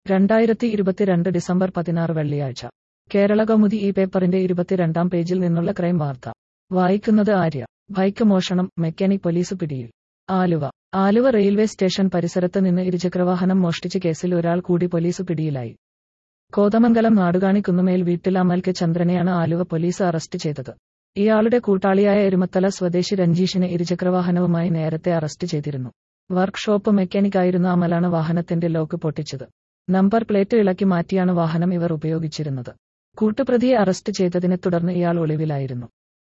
രണ്ടായിരത്തി ഇരുപത്തിരണ്ട് ഡിസംബർ പതിനാറ് വെള്ളിയാഴ്ച കേരള കൗമുദി ഈ പേപ്പറിന്റെ ഇരുപത്തിരണ്ടാം പേജിൽ നിന്നുള്ള ക്രൈം വാർത്ത വായിക്കുന്നത് ആര്യ ബൈക്ക് മോഷണം മെക്കാനിക് പോലീസ് പിടിയിൽ ആലുവ ആലുവ റെയിൽവേ സ്റ്റേഷൻ പരിസരത്ത് നിന്ന് ഇരുചക്രവാഹനം മോഷ്ടിച്ച കേസിൽ ഒരാൾ കൂടി പോലീസ് പിടിയിലായി കോതമംഗലം നാടുകാണി കുന്നുമേൽ വീട്ടിൽ അമൽ കെ ചന്ദ്രനെയാണ് ആലുവ പോലീസ് അറസ്റ്റ് ചെയ്തത് ഇയാളുടെ കൂട്ടാളിയായ എരുമത്തല സ്വദേശി രഞ്ജീഷിനെ ഇരുചക്രവാഹനവുമായി നേരത്തെ അറസ്റ്റ് ചെയ്തിരുന്നു വർക്ക്ഷോപ്പ് മെക്കാനിക്കായിരുന്ന അമലാണ് വാഹനത്തിന്റെ ലോക്ക് പൊട്ടിച്ചത് നമ്പർ പ്ലേറ്റ് ഇളക്കി മാറ്റിയാണ് വാഹനം ഇവർ ഉപയോഗിച്ചിരുന്നത് കൂട്ടുപ്രതിയെ അറസ്റ്റ് ചെയ്തതിനെ തുടർന്ന് ഇയാൾ ഒളിവിലായിരുന്നു